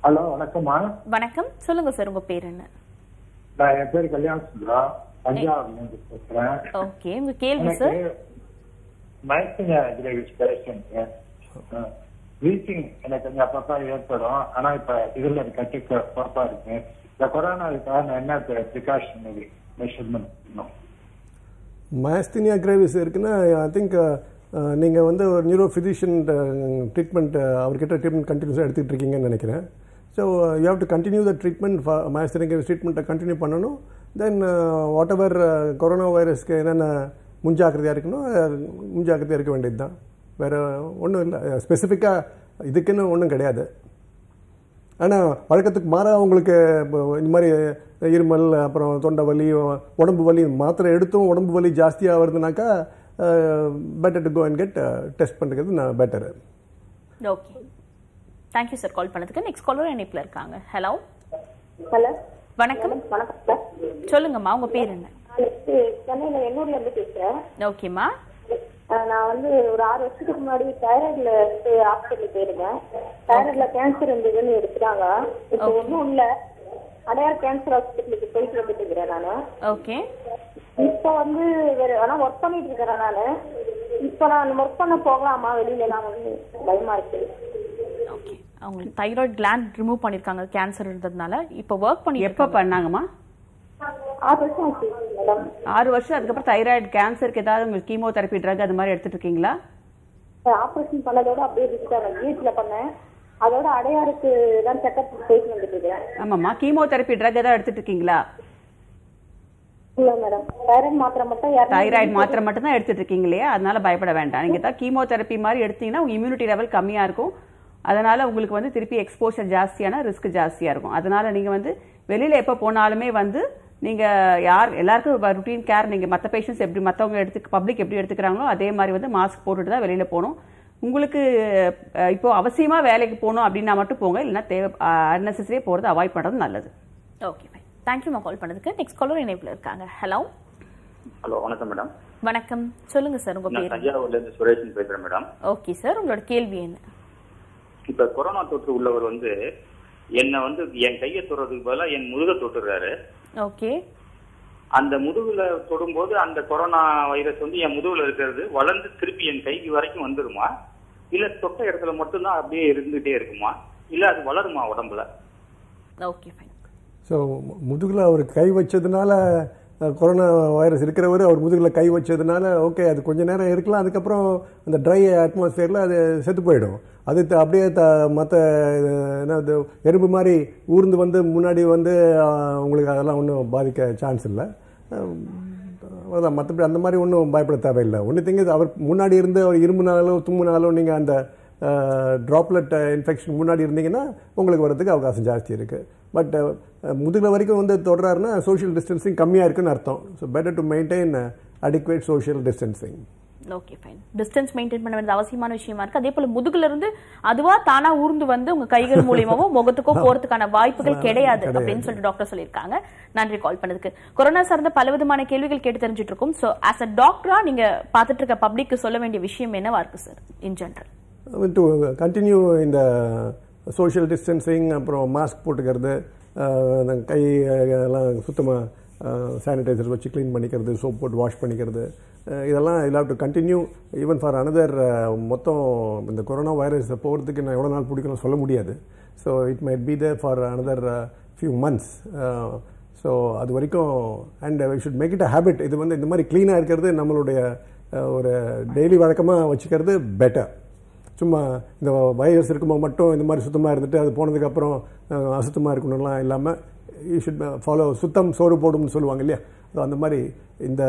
Hello வணக்கம்மா வணக்கம் சொல்லுங்க சார் உங்க பேர் என்ன நான் என் பேர் கல்யாண சுந்தரா பஞ்சாப்ல இருந்து பேசுறேன் ஓகே உங்க கேள்வி சார் எனக்கு மைசிங்க கிரேவிஸ் பேஷண்ட் வீச்சிங் எனக்கு கொஞ்சம் அப்பப்ப ஏற்படும் ஆனா இப்ப இதுல கட்டிக்க பொறுப்பா இருக்கு இந்த கொரோனாவுக்காக நான் என்ன ப்ரிகாஷனரி மெஷர்மெண்ட் பண்ணணும் மயஸ்தினியா கிரேவிஸ் இருக்குன்னா ஐ திங்க் நீங்கள் வந்து ஒரு நியூரோ ஃபிசிஷியன் ட்ரீட்மெண்ட் அவர்கிட்ட ட்ரீட்மெண்ட் கண்டினியூஸாக எடுத்துகிட்டு இருக்கீங்கன்னு நினைக்கிறேன் so you have to continue the treatment myasthenia gravis ட்ரீட்மெண்ட்டை கண்டினியூ பண்ணணும் தென் வாட் எவர் கொரோனா வைரஸ்க்கு என்னென்ன முன்ஜாக்கிரதையாக இருக்கணும் அஹ், முன்ஜாக்கிரதையாக இருக்க வேண்டியது தான் வேறு ஒன்றும் இல்லை ஸ்பெசிஃபிக்காக இதுக்குன்னு ஒன்றும் கிடையாது ஆனால் வழக்கத்துக்கு மாறாக உங்களுக்கு இப்போ இந்த மாதிரி இருமல் அப்புறம் தொண்டை வலி உடம்பு வலி மாத்திரை எடுத்தும் உடம்பு வலி ஜாஸ்தியாக வருதுனாக்கா better to go and get test பண்ணுறது நான் better okay thank you sir call பண்ணதுக்கு நெக்ஸ்ட் காலர் இணைப்புல இருக்காங்க ஹலோ ஹலோ வணக்கம் வணக்கம் சார் சொல்லுங்கம்மா உங்க பேர் என்ன நான் next சென்னையில எண்ணூர்ல இருந்து பேசுறேன் ஓகேம்மா அஹ் நான் வந்து ஒரு ஆறு வருஷத்துக்கு முன்னாடி தைராய்டுல ஹாஸ்பிட்டல் போயிருந்தேன் தைராய்டுல கேன்சர் இருந்ததுன்னு எடுத்துட்டாங்க இப்போ ஒன்றும் இல்ல அடையார் கேன்சர் ஹாஸ்பிட்டலுக்கு போயிட்டு வந்துட்டு இருக்கிறேன் நானு ஓகே இப்போ வந்து வேற ஆனா ஒர்க் பண்ணிட்டு இருக்கிறேன் நானு இப்போ நான் ஒர்க் பண்ண போகலாமா வெளியில நான் வந்து பயமா இருக்கு ஓகே அவங்களுக்கு தைராய்டு கிளாண்ட் ரிமூவ் பண்ணிருக்காங்க கேன்சர் இருந்ததுனால இப்போ ஒர்க் பண்ணி எப்போ பண்ணாங்கம்மா ஆறு வருஷம் ஆச்சு மேடம் ஆறு வருஷம் அதுக்கப்புறம் தைராய்டு கேன்சருக்கு ஏதாவது உங்களுக்கு கீமோதெரப்பி ட்ரக் அது மாதிரி எடுத்துட்டு இருக்கீங்களா ஆபரேஷன் பண்ணதோட அப்படியே விட்டுட்டாங்க வீட்டுல பண்ணேன் அதோட அடையாருக்கு தான் செக்அப் போயிட்டு வந்துட்டு இருக்கிறேன் ஆமாம்மா கீமோதெரப்பி ட்ரக் ஏதாவது எடுத்துட்டு இருக்கீங்களா இல்ல மேடம் தைராய்டு மாத்திரை மட்டும் இரநூறு தைராய்டு மாத்திரை மட்டும் தான் எடுத்துட்டு இருக்கீங்க இல்லையா அதனால பயப்பட வேண்டாம் நீங்க தான் கீமோதெரப்பி மாதிரி எடுத்தீங்கன்னா உங்க இம்யூனிட்டி லெவல் கம்மியா இருக்கும் அதனால உங்களுக்கு வந்து திருப்பி எக்ஸ்போஷர் ஜாஸ்தியான ரிஸ்க் ஜாஸ்தியா இருக்கும் அதனால நீங்க வந்து வெளியில எப்ப போனாலுமே வந்து நீங்க யார் எல்லாருக்கும் ருட்டீன் கேர் நீங்க மற்ற பேஷண்ட்ஸ் எப்படி மற்றவங்க எடுத்து பப்ளிக் எப்படி எடுத்துக்கிறாங்களோ அதே மாதிரி வந்து மாஸ்க் போட்டுட்டு தான் வெளியில போகணும் உங்களுக்கு அஹ், இப்போ அவசியமா வேலைக்கு போகணும் அப்படின்னா மட்டும் போங்க இல்லைன்னா தேவை அன்னெசரியே போறது அவாய்ட் பண்றது நல்லது ஓகே ஃபைன் தேங்க்யூமா கால் பண்ணதுக்கு நெக்ஸ்ட் காலர் இணைப்புல இருக்காங்க ஹலோ ஹலோ வணக்கம் மேடம் வணக்கம் சொல்லுங்க சார் உங்க நான் பேர் தஞ்சாவூர்ல இருந்து சுரேஷன் பேசுறேன் மேடம் ஓகே சார் உங்களோட கேள்வி என்ன இப்ப கொரோனா தொற்று உள்ளவர் வந்து என்னை வந்து என் கையை தொடுறதுக்கு பதிலா என் முதுக தொட்டுறாரு ஓகே அந்த முதுகுல தொடும்போது அந்த கொரோனா வைரஸ் வந்து என் முதுகுல இருக்கிறது வளர்ந்து திருப்பி என் கைக்கு வரைக்கும் வந்துருமா இல்ல தொட்ட இடத்துல மட்டும்தான் அப்படியே இருந்துகிட்டே இருக்குமா இல்ல அது வளருமா உடம்புல ஓகே ஃபைன் ஸோ முதுகில் அவர் கை வச்சதுனால அஹ், கொரோனா வைரஸ் இருக்கிறவர் அவர் முதுகில் கை வச்சதுனால ஓகே அது கொஞ்ச நேரம் இருக்கலாம் அதுக்கப்புறம் அந்த ட்ரை அட்மாஸ்பியரில் அது செத்து போயிடும் அது த- அப்படியே த மற்ற என்னது எறும்பு மாதிரி ஊர்ந்து வந்து முன்னாடி வந்து அஹ், உங்களுக்கு அதெல்லாம் ஒன்றும் பாதிக்க சான்ஸ் இல்லை அதான் மற்றபடி அந்த மாதிரி ஒன்றும் பயப்பட தேவையில்லை ஒன்று திங்க அவர் முன்னாடி இருந்து அவர் இருமுனாலோ தும்முனாலோ நீங்கள் அந்த ட்ராப்லெட் இன்ஃபெக்ஷன் முன்னாடி இருந்தீங்கன்னா உங்களுக்கு வரதுக்கு அவகாசம் ஜாஸ்தி இருக்குது பட் முதுகில் வரைக்கும் வந்து தொடராருன்னா சோஷியல் டிஸ்டன்சிங் கம்மியாக இருக்குன்னு அர்த்தம் so better to maintain adequate social distancing okay fine distance maintain பண்ண வேண்டியது அவசியமான விஷயமா இருக்கு அதே போல முதுகுல இருந்து அதுவா தானா ஊர்ந்து வந்து உங்க கைகள் மூலியமாவோ முகத்துக்கோ போறதுக்கான வாய்ப்புகள் கிடையாது அப்படின்னு சொல்லிட்டு டாக்டர் சொல்லியிருக்காங்க நன்றி கால் பண்ணதுக்கு கொரோனா சார்ந்த பல விதமான கேள்விகள் கேட்டு தெரிஞ்சிட்டு இருக்கோம் ஸோ ஆஸ் அ டாக்டரா நீங்க பார்த்துட்டு இருக்க பப்ளிக்கு சொல்ல வேண்டிய விஷயம் என்னவா இருக்கு sir in general to continue இந்த சோஷியல் டிஸ்டன்சிங் அப்புறம் மாஸ்க் போட்டுக்கிறது அஹ், அந்த கை அஹ், எல்லாம் சுத்தமாக சானிடைசர் வச்சு க்ளீன் பண்ணிக்கிறது சோப் போட்டு வாஷ் பண்ணிக்கிறது அஹ், இதெல்லாம் இல் to continue even for another மொத்தம் இந்த கொரோனா வைரஸ் போகிறதுக்கு நான் எவ்வளோ நாள் பிடிக்கணும் சொல்ல முடியாது so it might be there for another few months so அது வரைக்கும் and we should make it a habit இது வந்து இந்த மாதிரி க்ளீனாக இருக்கிறது நம்மளுடைய அஹ், ஒரு டெய்லி வழக்கமாக வச்சுக்கிறது பெட்டர் சும்மா இந்த வைரஸ் இருக்கும்போது மட்டும் இந்த மாதிரி சுத்தமாக இருந்துட்டு அது போனதுக்கப்புறம் அசுத்தமாக இருக்கணும்லாம் இல்லாமல் யூ ஷுட் ஃபாலோ சுத்தம் சோறு போடும்னு சொல்லுவாங்க இல்லையா ஸோ அந்த மாதிரி இந்த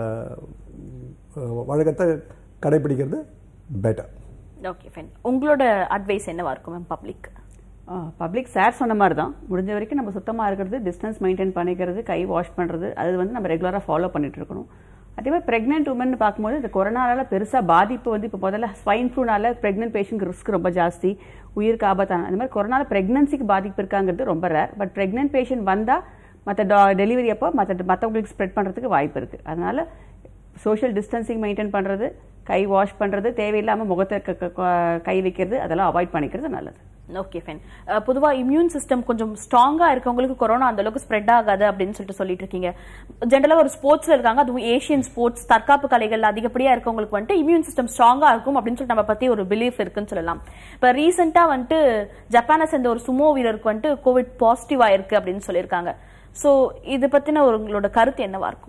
அஹ், வழக்கத்தை கடைபிடிக்கிறது பெட்டர் ஓகே ஃபைன் உங்களோட அட்வைஸ் என்னவா இருக்கும் மேம் பப்ளிக் பப்ளிக் சார் சொன்ன மாதிரி தான் முடிஞ்ச வரைக்கும் நம்ம சுத்தமாக இருக்கிறது டிஸ்டன்ஸ் மெயின்டைன் பண்ணிக்கிறது கை வாஷ் பண்ணுறது அது வந்து நம்ம ரெகுலராக ஃபாலோ பண்ணிட்டு இருக்கணும் அதே மாதிரி ப்ரெக்னென்ட் உமன் பார்க்கும்போது இந்த கொரோனால பெருசாக பாதிப்பு வந்து இப்போ முதல்ல ஸ்வைன் ஃப்ளூனால ப்ரெக்னென்ட் பேஷண்ட்க்கு ரிஸ்க் ரொம்ப ஜாஸ்தி உயிருக்கு ஆபத்தான அந்த மாதிரி கொரோனால ப்ரெக்னன்சிக்கு பாதிப்பு இருக்காங்கிறது ரொம்ப ரேர் பட் ப்ரெக்னென்ட் பேஷண்ட் வந்தால் மற்ற டெலிவரி அப்போ மற்ற மற்றவங்களுக்கு ஸ்ப்ரெட் பண்ணுறதுக்கு வாய்ப்பு இருக்குது அதனால சோஷியல் டிஸ்டன்சிங் மெயின்டைன் பண்ணுறது கை வாஷ் பண்ணுறது தேவையில்லாமல் முகத்தை க- க- கை வைக்கிறது அதெல்லாம் அவாய்ட் பண்ணிக்கிறது நல்லது ஓகே ஃபைன் பொதுவா இம்யூன் சிஸ்டம் கொஞ்சம் ஸ்ட்ராங்கா இருக்கவங்களுக்கு கொரோனா அந்த அளவுக்கு ஸ்ப்ரெட் ஆகாது அப்படின்னு சொல்லிட்டு சொல்லிட்டு இருக்கீங்க ஜென்ரலா ஒரு ஸ்போர்ட்ஸ்ல இருக்காங்க அதுவும் ஏஷியன் ஸ்போர்ட்ஸ் தற்காப்பு கலைகள் அதிகப்படியா இருக்கவங்களுக்கு வந்துட்டு இம்யூன் சிஸ்டம் ஸ்ட்ராங்கா இருக்கும் அப்படின்னு சொல்லிட்டு நம்ம பத்தி ஒரு பிலீஃப் இருக்குன்னு சொல்லலாம் இப்ப ரீசெண்டா வந்துட்டு ஜப்பானை சேர்ந்த ஒரு சுமோ வீரருக்கு வந்துட்டு கோவிட் பாசிட்டிவ் ஆயிருக்கு அப்படின்னு சொல்லியிருக்காங்க சோ இது பத்தின ஒரு உங்களோட கருத்து என்னவா இருக்கும்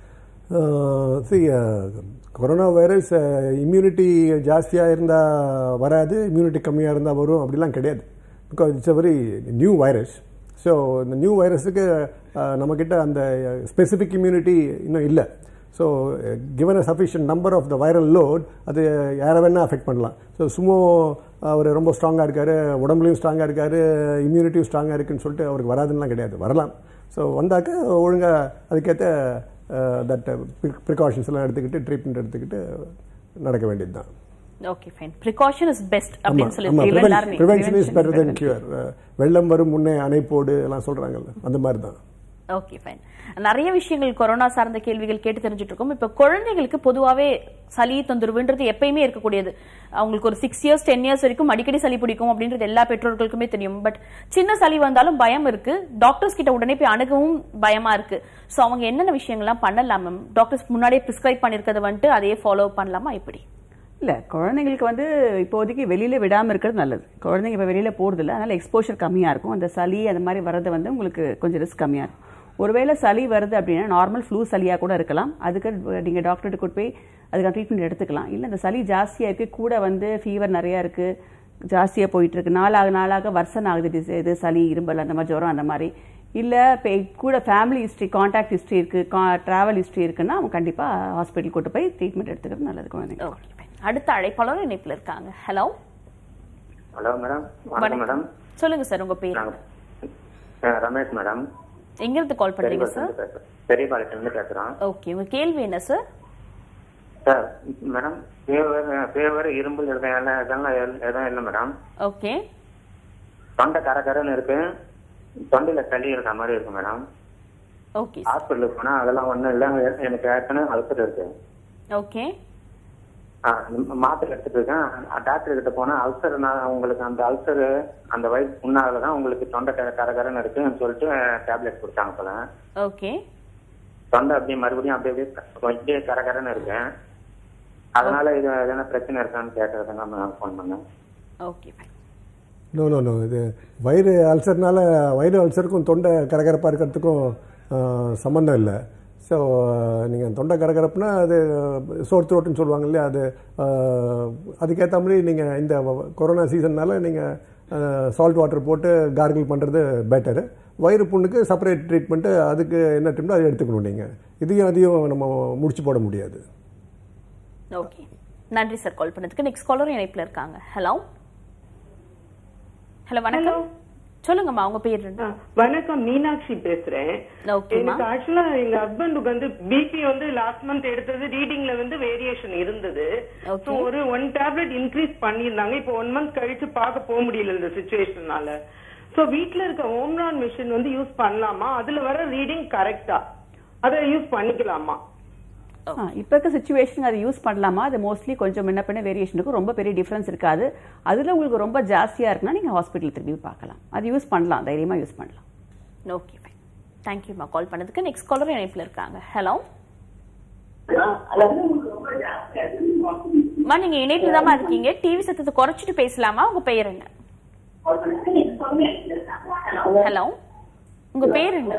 சி கொரோனா வைரஸ் இம்யூனிட்டி ஜாஸ்தியாக இருந்தால் வராது இம்யூனிட்டி கம்மியாக இருந்தால் வரும் அப்படிலாம் கிடையாது because it's a very new virus so இந்த நியூ வைரஸுக்கு நம்மக்கிட்ட அந்த ஸ்பெசிஃபிக் இம்யூனிட்டி இன்னும் இல்லை so given a sufficient number of the viral load அது யாரை வேணால் அஃபெக்ட் பண்ணலாம் ஸோ சுமோ அவர் ரொம்ப ஸ்ட்ராங்காக இருக்கார் உடம்புலையும் ஸ்ட்ராங்காக இருக்கார் இம்யூனிட்டியும் ஸ்ட்ராங்காக இருக்குன்னு சொல்லிட்டு அவருக்கு வராதுன்னெலாம் கிடையாது வரலாம் ஸோ வந்தாக்க ஒழுங்காக அதுக்கேற்ற தட் ப்ரிகாஷன்ஸ் எல்லாம் எடுத்துக்கிட்டு ட்ரீட்மெண்ட் எடுத்துக்கிட்டு நடக்க வேண்டியது தான் okay fine precaution is best அப்படின்னு சொல்லி ஆமாம் இருக்கீங்க எல்லாருமே prevention is better than cure வெள்ளம் வரும் முன்னே அணைப்போடு எல்லாம் சொல்கிறாங்கல்ல அந்த மாதிரி தான் ஓகே ஃபைன் நிறைய விஷயங்கள் கொரோனா சார்ந்த கேள்விகள் கேட்டு தெரிஞ்சுட்டு இருக்கோம் இப்ப குழந்தைகளுக்கு பொதுவாவே சளி தொந்தரவுன்றது எப்பயுமே இருக்கக்கூடியது அவங்களுக்கு ஒரு சிக்ஸ் இயர்ஸ் டென் இயர்ஸ் வரைக்கும் அடிக்கடி சளி பிடிக்கும் அப்படின்றது எல்லா பெற்றோர்களுக்குமே தெரியும் பட் சின்ன சளி வந்தாலும் பயம் இருக்கு டாக்டர்ஸ் கிட்ட உடனே போய் அணுகவும் பயமா இருக்கு சோ அவங்க என்னென்ன விஷயங்கள்லாம் பண்ணலாம் மேம் டாக்டர்ஸ் முன்னாடியே பிரிஸ்கிரைப் பண்ணிருக்கிறத வந்துட்டு அதையே ஃபாலோ பண்ணலாமா எப்படி இல்ல குழந்தைங்களுக்கு வந்து இப்போதைக்கு வெளியில விடாம இருக்கிறது நல்லது குழந்தைங்க இப்ப வெளியில போறது இல்ல அதனால எக்ஸ்போஷர் கம்மியா இருக்கும் அந்த சளி அந்த மாதிரி வர்றது வந்து உங்களுக்கு கொஞ்சம் ரிஸ்க் கம்மியா இருக்கும் ஒருவேளை சளி வருது அப்படின்னா நார்மல் ஃப்ளூ சளியா கூட இருக்கலாம் அதுக்கு நீங்க டாக்டர்கிட்ட கூட்டு போய் அதுக்கான ட்ரீட்மெண்ட் எடுத்துக்கலாம் இல்ல இந்த சளி ஜாஸ்தியா இருக்கு கூட வந்து ஃபீவர் நிறைய இருக்கு ஜாஸ்தியா போயிட்டு இருக்கு நாளாக நாளாக வர்சன் ஆகுது disease, இது சளி இரும்பல் அந்த மாதிரி ஜுரம் அந்த மாதிரி இல்ல இப்ப கூட ஃபேமிலி ஹிஸ்டரி கான்டாக்ட் ஹிஸ்டரி இருக்கு டிராவல் ஹிஸ்டரி இருக்குன்னா அவங்க கண்டிப்பா ஹாஸ்பிட்டல் கூட்டு போய் ட்ரீட்மெண்ட் எடுத்துக்கிறது நல்லது குழந்தைங்க ஓகே fine. அடுத்த அழைப்பாளர் இணைப்புல இருக்காங்க ஹலோ ஹலோ மேடம் வணக்கம் மேடம் சொல்லுங்க சார் உங்க பேர் நாங்க அஹ், ரமேஷ் மேடம் எங்க இருந்து கால் பண்றீங்க சார் பெரியபாளையத்துலேருந்து பேசுறேன் பெரியபாளையத்துலேருந்து பேசுறோம் ஓகே உங்க கேள்வி என்ன sir sir madam fever fever இரும்பல் இதெல்லாம் இதெல்லாம் எல்- எதுவும் இல்லை மேடம் ஓகே தொண்டை கரகரன்னு இருக்கு தொண்டையில சளி இருக்க மாதிரி இருக்கு மேடம் ஓகே ஹாஸ்பிட்டலுக்கு போனா அதெல்லாம் ஒண்ணும் இல்லை எனக்கு ஏற்கனவே அல்சர் இருக்கு ஓகே ஆ, மாத்திரை எடுத்துட்டு இருக்கேன் டாக்டர் கிட்ட போனா அல்சர் உங்களுக்கு அந்த அல்சர் அந்த வயிறு புண்ணால தான் உங்களுக்கு தொண்டை கர- கரகரன்னு இருக்குன்னு சொல்லிட்டு டேப்லெட் கொடுத்தாங்க போல ஓகே தொண்டை அப்படியே மறுபடியும் அப்படியே அப்படியே க- அப்படியே கரகரன்னு இருக்கேன் அதனால இது எதனா பிரச்சனை இருக்கான்னு கேட்கறதுக்கு நான் ஃபோன் பண்ணேன் okay fine no no no இது வயிறு அல்சர்னால வயிறு அல்சருக்கும் தொண்டை கரகரப்பாக இருக்கிறதுக்கும் ஆஹ், சம்மந்தம் இல்லை ஸோ நீங்கள் தொண்டை கரகரப்புனா அது சோர் த்ரோட்டுன்னு சொல்லுவாங்க இல்லையா அது ஆஹ், அதுக்கேற்ற மாதிரி நீங்கள் இந்த வ- கொரோனா சீசன்னால நீங்கள் சால்ட் வாட்டர் போட்டு கார்கிள் பண்ணுறது பெட்டரு வயிறு புண்ணுக்கு செப்பரேட் ட்ரீட்மெண்ட்டு அதுக்கு என்ன ட்ரீட்மெண்ட் அதை எடுத்துக்கணும் நீங்கள் இதையும் அதையும் நம்ம முடிச்சு போட முடியாது ஓகே நன்றி சார் கால் பண்ணதுக்கு நெக்ஸ்ட் காலர் இணைப்புல இருக்காங்க ஹலோ ஹலோ வணக்கம் சொல்லுங்கம்மா உங்க பேர் என்ன? ஆ, வணக்கம் மீனாட்சி பேசுறேன் ஓகேம்மா எனக்கு ஆக்சுவலா எங்க ஹஸ்பண்டுக்கு வந்து பிபி வந்து லாஸ்ட் மந்த் எடுத்தது ரீடிங்ல வந்து வேரியேஷன் இருந்தது Okay. So, ஒரு ஒன் டேப்லெட் இன்க்ரீஸ் பண்ணியிருந்தாங்க இப்போ ஒன் மந்த் கழிச்சு பார்க்க போக முடியல இந்த சுச்சுவேஷனால சோ வீட்ல இருக்க ஹோம்ரான் மிஷின் வந்து யூஸ் பண்ணலாமா அதுல வர ரீடிங் கரெக்டா அதை யூஸ் பண்ணிக்கலாமா ஆ, இப்ப இருக்க சுச்சுவேஷன் அதை யூஸ் பண்ணலாமா அது மோஸ்ட்லி கொஞ்சம் முன்ன பின்ன வேரியேஷன் இருக்கும் ரொம்ப பெரிய டிஃபரன்ஸ் இருக்காது அதுல உங்களுக்கு ரொம்ப ஜாஸ்தியா இருக்குன்னா நீங்க ஹாஸ்பிட்டல் திரும்பி பார்க்கலாம் அது யூஸ் பண்ணலாம் தைரியமா யூஸ் பண்ணலாம் ஓகே ஃபைன் தேங்க்யூம்மா கால் பண்ணதுக்கு நெக்ஸ்ட் காலர் இணைப்புல இருக்காங்க ஹலோ அம்மா நீங்க இணைப்புல தாம்மா இருக்கீங்க டிவி சத்தத்தை குறைச்சிட்டு பேசலாமா உங்க பெயர் என்ன ஹலோ உங்க பேர் என்ன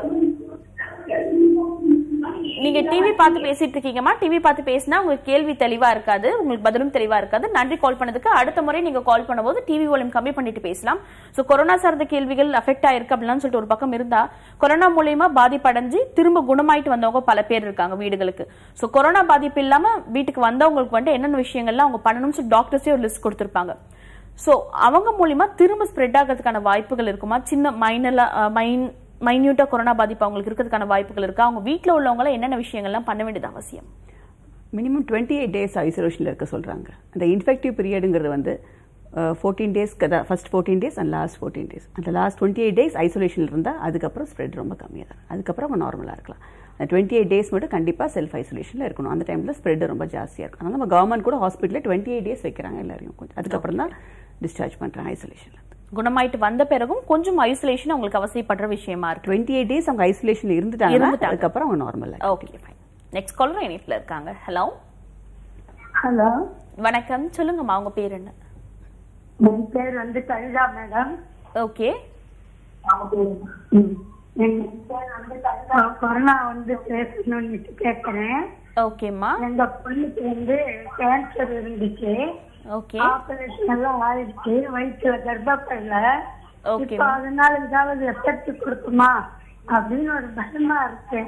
நீங்க டிவி பார்த்து பேசிட்டு இருக்கீங்கம்மா டிவி பார்த்து பேசினா உங்க கேள்வி தெளிவா இருக்காது உங்களுக்கு பதிலும் தெளிவா இருக்காது நன்றி கால் பண்ணதுக்கு அடுத்த முறை நீங்க கால் பண்ணும்போது டிவி வால்யூம் கம்மி பண்ணிட்டு பேசலாம் சோ கொரோனா சார்ந்த கேள்விகள் அஃபெக்ட் ஆயிருக்கு அப்படின்னு சொல்லிட்டு ஒரு பக்கம் இருந்தா கொரோனா மூலியமா பாதிப்படைஞ்சு திரும்ப குணமாயிட்டு வந்தவங்க பல பேர் இருக்காங்க வீடுகளுக்கு சோ கொரோனா பாதிப்பு இல்லாம வீட்டுக்கு வந்தவங்களுக்கு வந்து என்னென்ன விஷயங்கள்லாம் அவங்க பண்ணணும்னு சொல்லி டாக்டர்ஸே ஒரு லிஸ்ட் கொடுத்திருப்பாங்க சோ அவங்க மூலியமா திரும்ப ஸ்ப்ரெட் ஆகிறதுக்கான வாய்ப்புகள் இருக்குமா சின்ன மைனலா மைன் மைன்யூட்டா கொரோனா பாதிப்பு அவங்களுக்கு இருக்கிறதுக்கான வாய்ப்புகள் இருக்கா அவங்க வீட்ல உள்ளவங்க என்னென்ன விஷயங்கள்லாம் பண்ண வேண்டியது அவசியம் மினிமம் டுவெண்ட்டி எயிட் டேஸ் ஐசோலேஷனில் இருக்க சொல்கிறாங்க அந்த இன்ஃபெக்டிவ் பீரியடுங்கிறது வந்து ஃபோர்டீன் டேஸ்க்கு தான் first fourteen days and last fourteen days அந்த லாஸ்ட் டுவெண்ட்டி எயிட் டேஸ் ஐசோலேஷனில் இருந்தால் அதுக்கப்புறம் ஸ்ப்ரெட் ரொம்ப கம்மியாக தான் அதுக்கப்புறம் அவங்க நார்மலாக இருக்கலாம் அந்த டுவெண்ட்டி எயிட் டேஸ் மட்டும் கண்டிப்பாக செல்ஃப் ஐசோலேஷனில் இருக்கணும் அந்த டைமில் ஸ்ப்ரெட் ரொம்ப ஜாஸ்தியாக இருக்கும் அதனால் நம்ம கவர்மெண்ட் கூட ஹாஸ்பிட்டலில் டுவெண்ட்டி எயிட் டேஸ் வைக்கிறாங்க எல்லாரையும் கொஞ்சம் அதுக்கப்புறம் தான் டிஸ்சார்ஜ் பண்ணுறாங்க ஐசோலேஷனில் குணமாயிட்டு வந்த பிறகும் கொஞ்சம் ஐசோலேஷன் அவங்களுக்கு அவசியப்படுற விஷயமா இருக்கு டுவெண்ட்டி எயிட் டேஸ் அவங்க ஐசோலேஷன் இருந்துட்டாங்க இருந்துட்டாங்க. அதுக்கப்புறம் அவங்க normal okay fine next caller இணைப்புல இருக்காங்க ஹலோ ஹலோ வணக்கம் சொல்லுங்கம்மா உங்க பேர் என்ன என் பேர் வந்து கவிதா மேடம் ஓகே ம். என் பேர் வந்து கவிதா. கொரோனா வந்து பேசணும்னு கேட்கிறேன் ஓகேம்மா எங்க பொண்ணுக்கு வந்து கேன்சர் இருந்துச்சு ஓகே ஆபரேஷன் எல்லாம் ஆயிடுச்சு வயிற்றுல கர்ப்பப்பையில ஓகே இப்ப அதனால ஏதாவது எஃபெக்ட் கொடுக்குமா அப்படின்னு ஒரு பயமா இருக்கு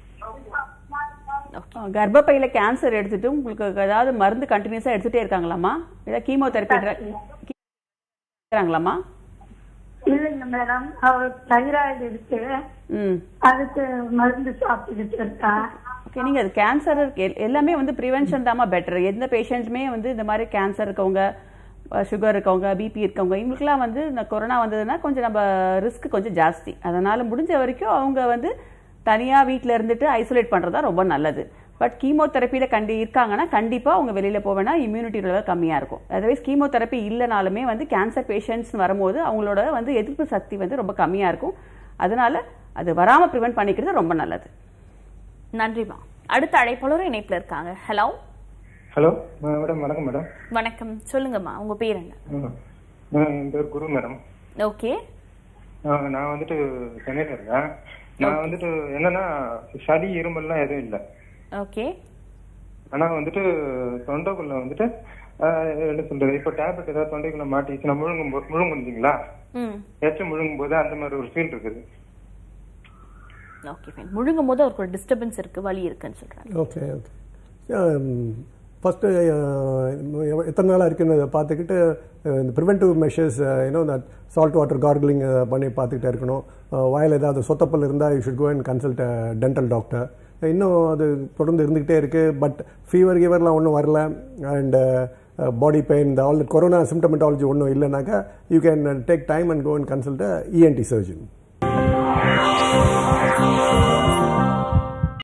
கர்ப்பப்பையில கேன்சர் எடுத்துட்டு உங்களுக்கு ஏதாவது மருந்து கண்டினியூஸா எடுத்துட்டே இருக்காங்களாமா ஏதாவது கீமோதெரப்பி இருக்கிறாங்களாமா இல்லைங்க மேடம் அவருக்கு தைராய்டு இருக்கு ம் அதுக்கு மருந்து சாப்பிட்டுக்கிட்டு இருக்கா ஓகே நீங்க அது கேன்சர் எல்லாமே வந்து ப்ரிவென்ஷன் தாமா பெட்டர் எந்த பேஷண்ட்ஸுமே வந்து இந்த மாதிரி கேன்சர் இருக்கவங்க சுகர் இருக்கவங்க பிபி இருக்கவங்க இவங்களுக்குலாம் வந்து இந்த கொரோனா வந்ததுன்னா கொஞ்சம் நம்ம ரிஸ்க் கொஞ்சம் ஜாஸ்தி அதனால முடிஞ்ச வரைக்கும் அவங்க வந்து தனியா வீட்ல இருந்துட்டு ஐசோலேட் பண்றது தான் ரொம்ப நல்லது பட் கீமோதெரப்பியில கண்டி இருக்காங்கன்னா கண்டிப்பா அவங்க வெளியில போவேனா இம்யூனிட்டி லெவல் கம்மியா இருக்கும் அதர்வைஸ் கீமோதெரப்பி இல்லைனாலுமே வந்து கேன்சர் பேஷண்ட்ஸ் வரும்போது அவங்களோட வந்து எதிர்ப்பு சக்தி வந்து ரொம்ப கம்மியா இருக்கும் அதனால அது வராம ப்ரிவென்ட் பண்ணிக்கிறது ரொம்ப நல்லது நன்றிம்மா அடுத்த அழைப்பாளர் இணைப்புல இருக்காங்க ஹலோ ஹலோ மேடம் வணக்கம் மேடம் வணக்கம் சொல்லுங்கம்மா உங்க பேர் என்ன என் பேர் குரு மேடம் ஓகே நான் வந்துட்டு சென்னையில் இருக்கேன் நான் வந்துட்டு என்னன்னா சளி இருமல்லாம் எதுவும் இல்லை ஓகே ஆனா வந்துட்டு தொண்டைக்குள்ள வந்துட்டு ஆஹ், என்ன சொல்றது இப்போ டேப்லெட் ஏதாவது தொண்டைக்குள்ள மாட்டிச்சுன்னா முழுங்கும் போ- முழுங்கும் இல்லைங்களா ம் எச்சம் முழுங்கும் போது அந்த மாதிரி ஒரு ஃபீல் இருக்குது ஓகே ஃபைன் முழுங்கும் போது அவருக்கு ஒரு டிஸ்டர்பன்ஸ் இருக்கு வலி இருக்குன்னு சொல்றாங்க ஓகே ஓகே ஃபஸ்ட்டு எத்தனை நாளாக இருக்குன்னு அதை பார்த்துக்கிட்டு அஹ், இந்த preventive measures you know that salt water gargling பண்ணி பார்த்துக்கிட்டே இருக்கணும் அஹ், வாயில் ஏதாவது சொத்தப்பல் இருந்தால் you should go and consult dental doctor இன்னும் அது தொடர்ந்து இருந்துக்கிட்டே இருக்குது பட் ஃபீவர் கீவர்லாம் ஒன்றும் வரல அண்ட் பாடி பெயின் இந்த ஆல் கொரோனா சிம்டமெட்டாலஜி ஒன்றும் இல்லைனாக்கா you can take time and go and consult ENT surgeon